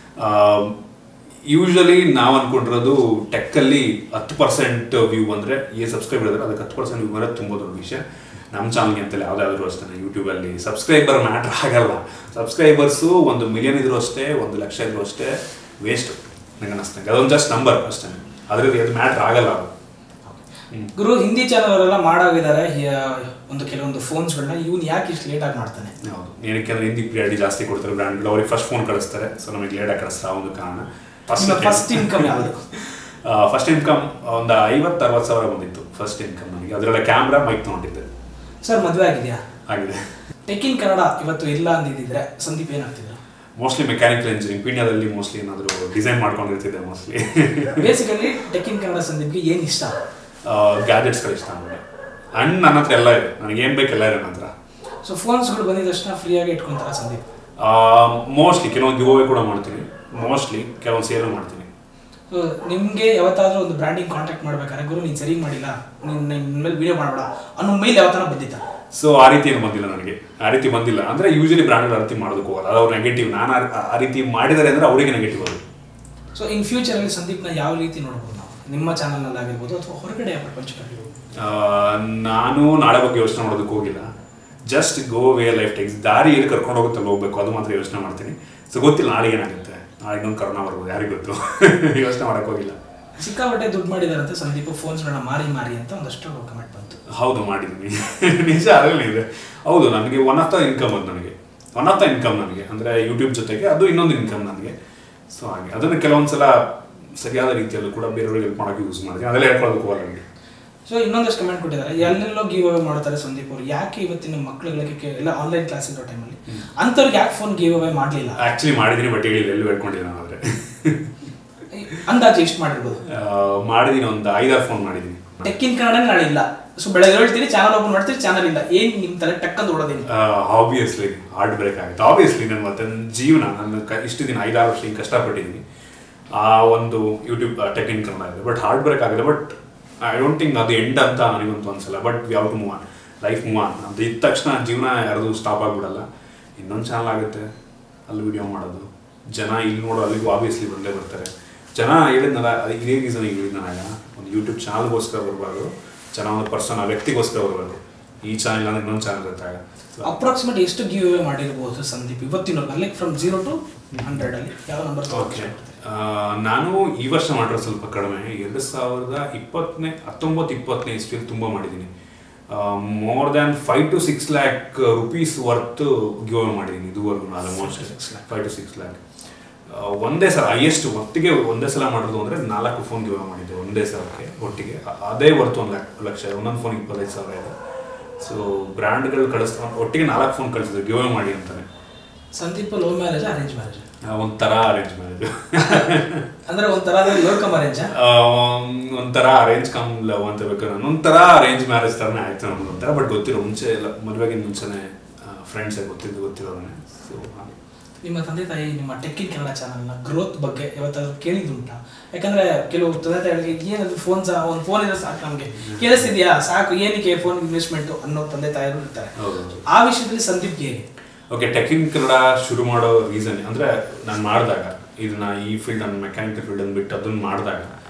ಯೂಶಲಿ ನಾವು ಅನ್ಕೊಂಡಿರೋದು ಟೆಕ್ಕಲ್ಲಿ ಹತ್ತು ಪರ್ಸೆಂಟ್ ವ್ಯೂ ಬಂದರೆ ಏ ಸಬ್ಸ್ಕ್ರೈಬರ್ ಇದ್ದಾರೆ ಅದಕ್ಕೆ ಹತ್ತು ಪರ್ಸೆಂಟ್ ವ್ಯೂ ಬರೋದು ತುಂಬ ದೊಡ್ಡ ವಿಷಯ ನಮ್ಮ ಚಾನಲ್ಗೆ ಅಂತಲ್ಲ ಯಾವುದಾದ್ರೂ ಅಷ್ಟೇ ಯೂಟ್ಯೂಬಲ್ಲಿ ಸಬ್ಸ್ಕ್ರೈಬರ್ ಮ್ಯಾಟ್ರ್ ಆಗಲ್ಲ ಸಬ್ಸ್ಕ್ರೈಬರ್ಸು ಒಂದು ಮಿಲಿಯನ್ ಇದ್ರು ಅಷ್ಟೇ ಒಂದು ಲಕ್ಷ ಇದ್ರು ಅಷ್ಟೇ ವೇಸ್ಟ್ ನನಗೆ ಅನ್ನಿಸ್ತಂಗೆ ಅದೊಂದು ಜಸ್ಟ್ ನಂಬರ್ ಅಷ್ಟೇ ಅದರಲ್ಲಿ ಅದು ಮ್ಯಾಟ್ರ್ ಆಗಲ್ಲ ಅದು ಗುರು ಹಿಂದಿ ಚಾನಲ್ ಅವರೆಲ್ಲ ಮಾಡಾಗಿದ್ದಾರೆ ಒಂದು ಕೆಲವೊಂದು ಫೋನ್ಸ್ಗಳನ್ನ ಇವನು ಯಾಕೆ ಇಷ್ಟು ಲೇಟ್ ಆಗಿ ಮಾಡ್ತಾನೆ ಹೌದು ಏನಕ್ಕೆ ಅಂದ್ರೆ ಹಿಂದಿ ಪ್ರಿಯಾರಿಟಿ ಜಾಸ್ತಿ ಕೊಡ್ತಾರೆ ಬ್ರ್ಯಾಂಡ್ಗಳು ಅವ್ರಿಗೆ ಫಸ್ಟ್ ಫೋನ್ ಕಳಿಸ್ತಾರೆ ಸೊ ನಮಗೆ ಲೇಟಾಗಿ ಕಳಿಸ್ತಾರೆ ಆ ಒಂದು ಕಾರಣ ಫಸ್ಟ್ ಇನ್ಕಮ್ ಯಾವುದು ಫಸ್ಟ್ ಇನ್ಕಮ್ ಒಂದು ಐವತ್ತು ಅರವತ್ತು ಸಾವಿರ ಬಂದಿತ್ತು ಫಸ್ಟ್ ಇನ್ಕಮ್ ನನಗೆ ಅದರಲ್ಲ ಕ್ಯಾಮ್ರಾ ಮೈಕ್ ತೊಗೊಂಡಿದ್ದೆ ಸರ್ ಮದುವೆ ಆಗಿದೆಯಾ ಆಗಿದೆ ಟೆಕ್ ಇನ್ ಕನ್ನಡ ಇವತ್ತು ಇಲ್ಲ ಅಂದಿದ್ರೆ ಸಂದೀಪ್ ಏನಾಗ್ತಿದ್ರು ಮೋಸ್ಟ್ಲಿ ಮೆಕ್ಯಾನಿಕಲ್ ಇಂಜಿನಿಯರಿಂಗ್ ಪೀಣ್ಯದಲ್ಲಿ ಮೋಸ್ಟ್ಲಿ ಏನಾದರೂ ಡಿಸೈನ್ ಮಾಡ್ಕೊಂಡಿರ್ತಿದ್ದೆ mostly basically tech in Kannada ಸಂದೀಪ್ಗೆ ಏನು ಇಷ್ಟ ಗ್ಯಾಜೆಟ್ಸ್ಗಳು ಇಷ್ಟ ನನಗೆ ಅಂಡ್ ನನ್ನ ಹತ್ರ ಎಲ್ಲ ಇದೆ ನನಗೆ ಏನು ಬೇಕೆಲ್ಲ ಇದೆ ನನ್ನ ಹತ್ರ ಸೊ ಫೋನ್ಸ್ಗಳು ಬಂದಿದ ತಕ್ಷಣ ಫ್ರೀಯಾಗಿ ಇಟ್ಕೊಂತಾರ ಸಂದೀಪ್ ಮೋಸ್ಟ್ಲಿ ಕೆಲವೊಂದು ಗಿವ್ ಕೂಡ ಮಾಡ್ತೀನಿ ಮೋಸ್ಟ್ಲಿ ಕೆಲವೊಂದು ಸೇಲ್ ಮಾಡ್ತೀನಿ ಸೊ ನಿಮಗೆ ಯಾವತ್ತಾದ್ರೂ ಒಂದು ಬ್ರ್ಯಾಂಡಿಂಗ್ ಕಾಂಟ್ಯಾಕ್ಟ್ ಮಾಡ್ಬೇಕಾದ್ರೆ ಗುರು ನೀನು ಸರಿ ಮಾಡಿಲ್ಲ ನೀನು ನಿನ್ನ ಮೇಲೆ ವಿಡಿಯೋ ಮಾಡಬೇಡ ಅನ್ನೋ ಮೇಲ್ ಯಾವತ್ತನ ಬಂದಿತ್ತ ಸೊ ಆ ರೀತಿ ಏನು ಬಂದಿಲ್ಲ ನನಗೆ ಆ ರೀತಿ ಬಂದಿಲ್ಲ ಅಂದ್ರೆ ಯೂಶಲಿ ಬ್ರ್ಯಾಂಡ್ ಆ ರೀತಿ ಮಾಡೋದಕ್ಕೆ ಹೋಗಲ್ಲ ಅದು ಅವ್ರು ನೆಗೆಟಿವ್ ನಾನು ಆ- ಆ ರೀತಿ ಮಾಡಿದ್ದಾರೆ ಅಂದ್ರೆ ಅವರಿಗೆ ನೆಗೆಟಿವ್ ಅದು ಸೊ ಇನ್ ಫ್ಯೂಚರಲ್ಲಿ ಸಂದೀಪ್ನ ಯಾವ ರೀತಿ ನೋಡ್ಬೋದು ನಾವು ನಿಮ್ಮ ಚಾನಲ್ನಲ್ಲಿ ಆಗಿರ್ಬೋದು ಅಥವಾ ಹೊರಗಡೆ ಪ್ರಪಂಚದಲ್ಲಿ ಆ, ನಾನು ನಾಳೆ ಬಗ್ಗೆ ಯೋಚನೆ ಮಾಡೋದಕ್ಕೆ ಹೋಗಿಲ್ಲ just go way life takes ದಾರಿ ಎಲ್ಲಿ ಕರ್ಕೊಂಡು ಹೋಗುತ್ತಲ್ಲ ಹೋಗ್ಬೇಕು ಅದು ಮಾತ್ರ ಯೋಚನೆ ಮಾಡ್ತೀನಿ ಸೊ ಗೊತ್ತಿಲ್ಲ ನಾಳೆ ಏನಾಗುತ್ತೆ ನಾಳೆ ಇನ್ನೊಂದು ಕರೋನಾ ಬರ್ಬೋದು ಯಾರಿಗೂ ಗೊತ್ತು ಯೋಚನೆ ಮಾಡಕ್ಕೆ ಹೋಗಿಲ್ಲ ಸಿಕ್ಕಾಪಟ್ಟೆ ದುಡ್ಡು ಮಾಡಿದಾರಂತೆ ಸಂದೀಪ್ ಫೋನ್ಸ್ಗಳನ್ನ ಮಾರಿ ಮಾರಿ ಅಂತ ಒಂದಷ್ಟು ಕಮೆಂಟ್ ಬಂತು ಹೌದು ಮಾಡಿದ್ದೀನಿ ನಿಜ ಅದರಲ್ಲಿ ಇದೆ ಹೌದು ನನಗೆ ಒನ್ ಆಫ್ ದ ಇನ್ಕಮ್ ಅದು ನನಗೆ ಒನ್ ಆಫ್ ದ ಇನ್ಕಮ್ ನನಗೆ ಅಂದರೆ ಯೂಟ್ಯೂಬ್ ಜೊತೆಗೆ ಅದು ಇನ್ನೊಂದು ಇನ್ಕಮ್ ನನಗೆ ಸೊ ಹಾಗೆ ಅದನ್ನು ಕೆಲವೊಂದು ಸಲ ಸರಿಯಾದ ರೀತಿಯಲ್ಲೂ ಕೂಡ ಬೇರೆಯವ್ರಿಗೆ ಹೆಲ್ಪ್ ಮಾಡೋಕ್ಕೆ ಯೂಸ್ ಮಾಡ್ತೀನಿ ಅದೆಲ್ಲ ಹೇಳ್ಕೊಳ್ಳೋದಕ್ಕೆ ಹೋಗಲ್ಲ ನನಗೆ ಸೊ ಇನ್ನೊಂದಷ್ಟು ಕಮೆಂಟ್ ಕೊಟ್ಟಿದ್ದಾರೆ ಎಲ್ಲೆಲ್ಲೋ ಗಿವ್ ಅವೇ ಮಾಡ್ತಾರೆ ಸಂದೀಪ್ ಅವರು ಯಾಕೆ ಇವತ್ತಿನ ಮಕ್ಕಳುಗಳಿಗೆ ಎಲ್ಲ ಆನ್ಲೈನ್ ಕ್ಲಾಸ್ ಇರೋ ಟೈಮಲ್ಲಿ ಅಂಥವ್ರಿಗೆ ಯಾಕೆ ಫೋನ್ ಗಿವ್ ಅವೇ ಮಾಡಲಿಲ್ಲ ಆ್ಯಕ್ಚುಲಿ ಮಾಡಿದ್ದೀನಿ ಬಟ್ ಹೇಳಿಲ್ಲ ಎಲ್ಲೂ ಹೇಳ್ಕೊಂಡಿದ್ದೀನಿ ನಾನು ಆದರೆ ಅಂದಾಜು ಎಷ್ಟು ಮಾಡಿರ್ಬೋದು ಮಾಡಿದ್ದೀನಿ ಒಂದು ಐದಾರು ಫೋನ್ ಮಾಡಿದ್ದೀನಿ ಟೆಕ್ ಇನ್ ಕನ್ನಡ ನಾಳೆ ಇಲ್ಲ ಸೊ ಬೆಳಗ್ಗೆ ಹೇಳ್ತೀರಿ ಚಾನಲ್ ಓಪನ್ ಮಾಡ್ತೀರಿ ಚಾನಲ್ ಇಲ್ಲ ಏನ್ ನಿಮ್ ತಲೆ ಟಕ್ ಅಂತ ಓಡೋದೇನು ಆಬ್ವಿಯಸ್ಲಿ ಹಾರ್ಟ್ ಬ್ರೇಕ್ ಆಗುತ್ತೆ ಆಬ್ವಿಯಸ್ಲಿ ನನ್ನ ಮತ್ತೆ ನನ್ನ ಜೀವನ ನನ್ನ ಕ ಇಷ್ಟು ದಿನ ಐದಾರು ವರ್ಷ ಹಿಂಗೆ ಕಷ್ಟಪಟ್ಟಿದ್ದೀನಿ ಆ ಒಂದು ಯೂಟ್ಯೂಬ್ ಟೆಕ್ ಇನ್ಕಮ್ ಆಗಿದೆ ಬಟ್ ಹಾರ್ಟ್ ಬ್ರೇಕ್ ಆಗಿದೆ ಬಟ್ ಐ ಡೋಂಟ್ ಥಿಂಕ್ ಅದು ಎಂಡ್ ಅಂತ ನನಗಂತೂ ಅನ್ಸಲ್ಲ but we have to move on life move on ಅದು ಇದ್ದ ತಕ್ಷಣ ಜೀವನ ಯಾರ್ದು ಸ್ಟಾಪ್ ಆಗಿಬಿಡಲ್ಲ ಇನ್ನೊಂದು ಚಾನಲ್ ಆಗುತ್ತೆ ಅಲ್ಲಿ ವಿಡಿಯೋ ಮಾಡೋದು ಜನ ಇಲ್ಲಿ ನೋಡೋ ಅಲ್ಲಿಗೂ ಆಬ್ವಿಯಸ್ಲಿ ಬಂದೇ ಬರ್ತಾರೆ ಜನ ಹೇಳಿದ್ನಲ್ಲ ಅದು ಇದೇ ರೀಸನ್ ಈಗ ಹೇಳಿದ್ನಾಗ ಒಂದು ಯೂಟ್ಯೂಬ್ ಚಾನಲ್ಗೋಸ್ಕರ ಬರಬಾರ್ದು ಜನ ಒಂದು ಪರ್ಸನ್ ಆ ವ್ಯಕ್ತಿಗೋಸ್ಕರ ಬರಬೇಕು ಈ ಚಾನಲ್ ಅಂದ್ರೆ ಇನ್ನೊಂದು ಚಾನಲ್ ಇರ್ತಾಗ ಅಪ್ರಾಕ್ಸಿಮೇಟ್ ಎಷ್ಟು ಗಿವ್ ಅವೇ ಮಾಡಿರ್ಬೋದು ಸಂದೀಪ್ ಇವತ್ತಿನ like from zero to hundred ಅಲ್ಲಿ ಯಾವ ನಂಬರ್ ಓಕೆ ನಾನು ಈ ವರ್ಷ ಮಾಡಿರೋ ಸ್ವಲ್ಪ ಕಡಿಮೆ ಎರಡು ಸಾವಿರದ ಇಪ್ಪತ್ತನೇ ಹತ್ತೊಂಬತ್ತು ಇಪ್ಪತ್ತನೇ ಇಸ್ವಿಯಲ್ಲಿ ತುಂಬ ಮಾಡಿದ್ದೀನಿ more than five to six lakh rupees worth give ಮಾಡಿದ್ದೀನಿ ಇದುವರೆಗೂ ನಾನು almost five to six lakh ಒಂದೇ ಸಲ ಹೈಯೆಸ್ಟ್ ಒಟ್ಟಿಗೆ ಒಂದೇ ಸಲ ಮಾಡೋದು ಅಂದರೆ ನಾಲ್ಕು ಫೋನ್ ಗಿವ್ ಮಾಡಿದ್ದೆ ಒಂದೇ ಸಲಕ್ಕೆ ಒಟ್ಟಿಗೆ ಅ- ಅದೇ ವರ್ತ್ ಒಂದು ಲ್ಯಾಕ್ ಲಕ್ಷ ಒಂದೊಂದು ಫೋನ್ ಇಪ್ಪತ್ತೈದು ಸಾವಿರ ಇದೆ ಸೊ ಬ್ರ್ಯಾಂಡ್ಗಳು ಕಳಿಸ್ತಾ ಒಟ್ಟಿಗೆ ನಾಲ್ಕು ಫೋನ್ ಕಳಿಸಿದ್ರು ಗಿವ್ ಮಾಡಿ ಅಂತಾನೆ Sandeep love marriage arrange marriage ಆ, ಒಂಥರ ಅರೇಂಜ್ ಮ್ಯಾರೇಜ್ ಅಂದ್ರೆ ಒಂಥರ ಲೋಕಮ್ ಅರೇಂಜ್ ಒಂಥರ ಅರೇಂಜ್ ಕಮ್ ಲವ್ ಅಂತ ಬೇಕಾದ್ರೆ ನಾನು ಒಂಥರ ಅರೇಂಜ್ ಮ್ಯಾರೇಜ್ ಥರನೇ ಆಯ್ತು ನಮ್ಗೆ ಒಂಥರ ಬಟ್ ಗೊತ್ತಿರೋ ಮುಂಚೆ ಎಲ್ಲ ಮದುವೆಗಿಂತ ಮುಂಚೆನೆ ಫ್ರೆಂಡ್ಸೇ ಗೊತ್ತಿದ್ದು ಗೊತ್ತಿರೋದನ್ನೇ ಸೊ ನಿಮ್ಮ ತಂದೆ ತಾಯಿ ನಿಮ್ಮ ಟೆಕ್ ಇನ್ ಕನ್ನಡ ಚಾನಲ್ನ ಗ್ರೋತ್ ಬಗ್ಗೆ ಯಾವತ್ತಾದ್ರೂ ಕೇಳಿದ್ದುಂಟಾ ಯಾಕಂದ್ರೆ ಕೆಲವು ತಂದೆ ತಾಯಿಗಳಿಗೆ ಏನದು ಫೋನ್ ಸಹ ಒಂದು ಫೋನ್ ಇರೋ ಸಾಕು ನಮಗೆ ಕೇಳಿಸ್ತಿದ್ಯಾ ಸಾಕು ಏನಕ್ಕೆ ಫೋನ್ ಇನ್ವೆಸ್ಟ್ಮೆಂಟ್ ಅನ್ನೋ ತಂದೆ ತಾಯಿರು ಇರ್ತಾರೆ ಹೌದು ಆ ವಿಷಯದಲ್ಲಿ ಸಂದೀಪ್ ಹೇಗೆ ಓಕೆ ಟೆಕ್ನಿಕ್ ಕನ್ನಡ ಶುರು ಮಾಡೋ ರೀಸನ್ ಅಂದರೆ ನಾನು ಮಾಡಿದಾಗ ಇದನ್ನ ಈ ಫೀಲ್ಡ್ ನನ್ನ ಮೆಕ್ಯಾನಿಕಲ್ ಫೀಲ್ಡ್ ಅಂದ್ಬಿಟ್ಟು ಅದನ್ನು ಮಾಡಿದಾಗ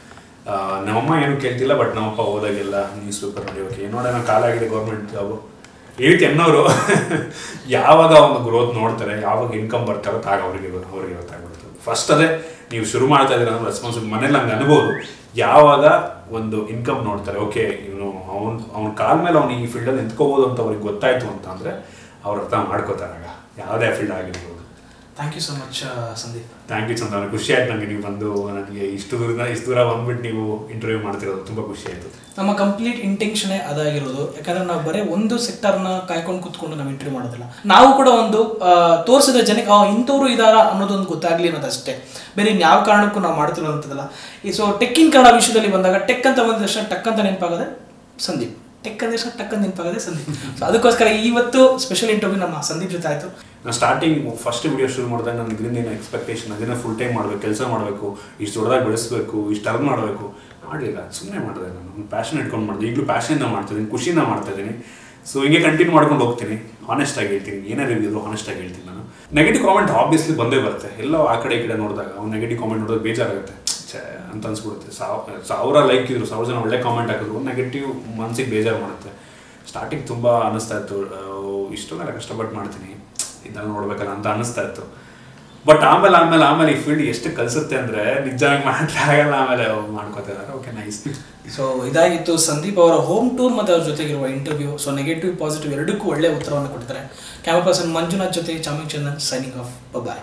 ಆ, ನಮ್ಮಮ್ಮ ಏನು ಕೇಳ್ತಿಲ್ಲ ಬಟ್ ನಮ್ಮಪ್ಪ ಹೋದಾಗೆಲ್ಲ ನ್ಯೂಸ್ ಪೇಪರ್ ನೋಡಿ ಓಕೆ ನೋಡೋಣ ಕಾಲ ಆಗಿದೆ ಗೌರ್ಮೆಂಟ್ ಜಾಬು ಈ ರೀತಿ ಅನ್ನೋರು ಯಾವಾಗ ಒಂದು ಗ್ರೋತ್ ನೋಡ್ತಾರೆ ಯಾವಾಗ ಇನ್ಕಮ್ ಬರ್ತಾರೋ ಆಗ ಅವರಿಗೆ ಅವರಿಗೆ ಗೊತ್ತಾಗ್ಬಿಡ್ತದೆ ಫಸ್ಟ್ ಅದೇ ನೀವು ಶುರು ಮಾಡ್ತಾ ಇದ್ದೀರ ಅಂದ್ರೆ ರೆಸ್ಪಾನ್ಸಿಬಲ್ ಮನೇಲಿ ಹಂಗೆ ಅನ್ಬೋದು ಯಾವಾಗ ಒಂದು ಇನ್ಕಮ್ ನೋಡ್ತಾರೆ ಓಕೆ ಇವನು ಅವ್ನ ಅವ್ನ ಕಾಲ ಮೇಲೆ ಅವ್ನು ಈ ಫೀಲ್ಡಲ್ಲಿ ನಿಂತ್ಕೋಬೋದು ಅಂತ ಅವ್ರಿಗೆ ಗೊತ್ತಾಯ್ತು ಅಂತ ಅಂದರೆ ಅವ್ರು ಅರ್ಥ ಮಾಡ್ಕೋತಾರೆ ಆಗ ಯಾವುದೇ ಫೀಲ್ಡ್ ಆಗಿರ್ಬೋದು thank you so much Sandeep thank you Chandana ಖುಷಿ ಆಯ್ತು ನನಗೆ ನೀವು ಬಂದು ನನಗೆ ಇಷ್ಟು ದೂರದಿಂದ ಇಷ್ಟು ದೂರ ಬಂದ್ಬಿಟ್ಟು ನೀವು ಇಂಟರ್ವ್ಯೂ ಮಾಡ್ತಿರೋದು ತುಂಬ ಖುಷಿ ಆಯಿತು ನಮ್ಮ ಕಂಪ್ಲೀಟ್ ಇಂಟೆನ್ಷನೇ ಅದಾಗಿರೋದು ಯಾಕಂದ್ರೆ ನಾವು ಬರೀ ಒಂದು ಸೆಕ್ಟರ್ನ ಕಾಯ್ಕೊಂಡು ಕೂತ್ಕೊಂಡು ನಾವು ಇಂಟರ್ವ್ಯೂ ಮಾಡೋದಿಲ್ಲ ನಾವು ಕೂಡ ಒಂದು ಆ, ತೋರಿಸಿದ ಜನಕ್ಕೆ ಆ, ಇಂಥವ್ರು ಇದಾರ ಅನ್ನೋದೊಂದು ಗೊತ್ತಾಗ್ಲಿ ಅನ್ನೋದಷ್ಟೇ ಬೇರೆ ಯಾವ ಕಾರಣಕ್ಕೂ ನಾವು ಮಾಡ್ತಿರೋಂಥದ್ದಲ್ಲ ಈ ಸೊ ಟೆಕ್ಕಿನ್ ಕನ್ನಡ ವಿಷಯದಲ್ಲಿ ಬಂದಾಗ ಟೆಕ್ ಅಂತ ಬಂದ ತಕ್ಷಣ ಟಕ್ ಅಂತ ನೆನಪಾಗದೆ ಸಂದೀಪ್ ಟೆಕ್ ಅಂದ್ರೆ ತಕ್ಷಣ ಟಕ್ ಅಂತ ನೆನಪಾಗದೆ ಸಂದೀಪ್ ಸೊ ಅದಕ್ಕೋಸ್ಕರ ಇವತ್ತು ಸ್ಪೆಷಲ್ ಇಂಟರ್ವ್ಯೂ ನಮ್ಮ ಸಂದೀಪ್ ಜೊತೆ ಆಯಿತು ನಾನು ಸ್ಟಾರ್ಟಿಂಗ್ ಫಸ್ಟ್ ವಿಡಿಯೋ ಶುರು ಮಾಡಿದಾಗ ನನಗೆ ಇದರಿಂದ ಏನು ಎಕ್ಸ್ಪೆಕ್ಟೇಷನ್ ಅದನ್ನ ಫುಲ್ ಟೈಮ್ ಮಾಡಬೇಕು ಕೆಲಸ ಮಾಡಬೇಕು ಇಷ್ಟು ದೊಡ್ಡದಾಗಿ ಬೆಳೆಸಬೇಕು ಇಷ್ಟು ಅರ್ನ್ ಮಾಡಬೇಕು ಮಾಡಲಿಲ್ಲ ಸುಮ್ಮನೆ ಮಾಡಿದೆ ನಾನು ಒಂದು ಪ್ಯಾಷನ್ ಇಟ್ಕೊಂಡು ಮಾಡಿದೆ ಈಗಲೂ ಪ್ಯಾಷನಿಂದ ಮಾಡ್ತಿದ್ದೀನಿ ಖುಷಿಯಿಂದ ಮಾಡ್ತಾ ಇದ್ದೀನಿ ಸೊ ಹಿಂಗೆ ಕಂಟಿನ್ಯೂ ಮಾಡ್ಕೊಂಡು ಹೋಗ್ತೀನಿ ಹಾನೆಸ್ಟ್ ಆಗಿ ಹೇಳ್ತೀನಿ ಏನೇ ರಿವ್ಯೂ ಇದ್ರು ಹಾನೆಸ್ಟ್ ಆಗಿ ಹೇಳ್ತೀನಿ ನಾನು ನೆಗೆಟಿವ್ ಕಾಮೆಂಟ್ ಆಬ್ವಿಯಸ್ಲಿ ಬಂದೇ ಬರುತ್ತೆ ಎಲ್ಲೋ ಆ ಕಡೆ ಈ ಕಡೆ ನೋಡಿದಾಗ ಅವ್ನು ನೆಗೆಟಿವ್ ಕಾಮೆಂಟ್ ನೋಡಿದ್ರೆ ಬೇಜಾರಾಗುತ್ತೆ ಛೇ ಅಂತ ಅನ್ಸ್ಬಿಡುತ್ತೆ ಸಾವ್ ಸಾವಿರ ಲೈಕ್ ಇದ್ರು ಸಾವಿರ ಜನ ಒಳ್ಳೆ ಕಾಮೆಂಟ್ ಹಾಕಿದ್ರು ನೆಗೆಟಿವ್ ಮನ್ಸಿಗೆ ಬೇಜಾರು ಮಾಡುತ್ತೆ ಸ್ಟಾರ್ಟಿಂಗ್ ತುಂಬ ಅನ್ನಿಸ್ತಾ ಇತ್ತು ಆ, ಇಷ್ಟೊಂದೆಲ್ಲ ಕಷ್ಟಪಟ್ಟು ಮಾಡ್ತೀನಿ ಇದನ್ನ ನೋಡ್ಬೇಕಲ್ಲ ಅಂತ ಅನ್ನಿಸ್ತಾ ಇತ್ತು ಬಟ್ ಆಮೇಲೆ ಆಮೇಲೆ ಆಮೇಲೆ ಈ ಫೀಲ್ಡ್ ಎಷ್ಟು ಕಲಿಸುತ್ತೆ ಅಂದ್ರೆ ನಿಜವಾಗಿ ಮಾತ್ರ ಆಗಲ್ಲ ಆಮೇಲೆ ಮಾಡ್ಕೋತಿದ್ದಾರೆ ಓಕೆ ನೈಸ್ ಸೊ ಇದಾಗಿತ್ತು ಸಂದೀಪ್ ಅವರ ಹೋಮ್ ಟೂರ್ ಮತ್ತು ಅವ್ರ ಜೊತೆಗಿರುವ ಇಂಟರ್ವ್ಯೂ ಸೊ ನೆಗೆಟಿವ್ ಪಾಸಿಟಿವ್ ಎರಡಕ್ಕೂ ಒಳ್ಳೆಯ ಉತ್ತರವನ್ನು ಕೊಟ್ಟಿದ್ದಾರೆ ಕ್ಯಾಮರಾ ಪರ್ಸನ್ ಮಂಜುನಾಥ್ ಜೊತೆ ಚಾಮಿಕ್ ಚಂದನ್ ಸೈನಿಂಗ್ ಆಫ್ ಬಾಯ್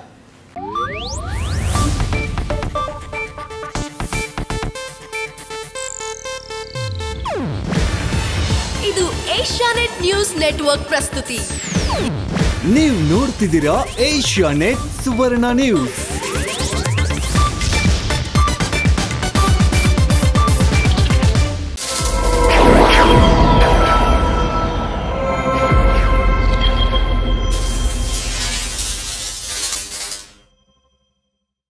ಇದು ಏಷ್ಯಾನೆಟ್ ನ್ಯೂಸ್ ನೆಟ್ವರ್ಕ್ ಪ್ರಸ್ತುತಿ ನೀವು ನೋಡ್ತಿದ್ದೀರಾ ಏಷ್ಯಾ ನೆಟ್ ಸುವರ್ಣ ನ್ಯೂಸ್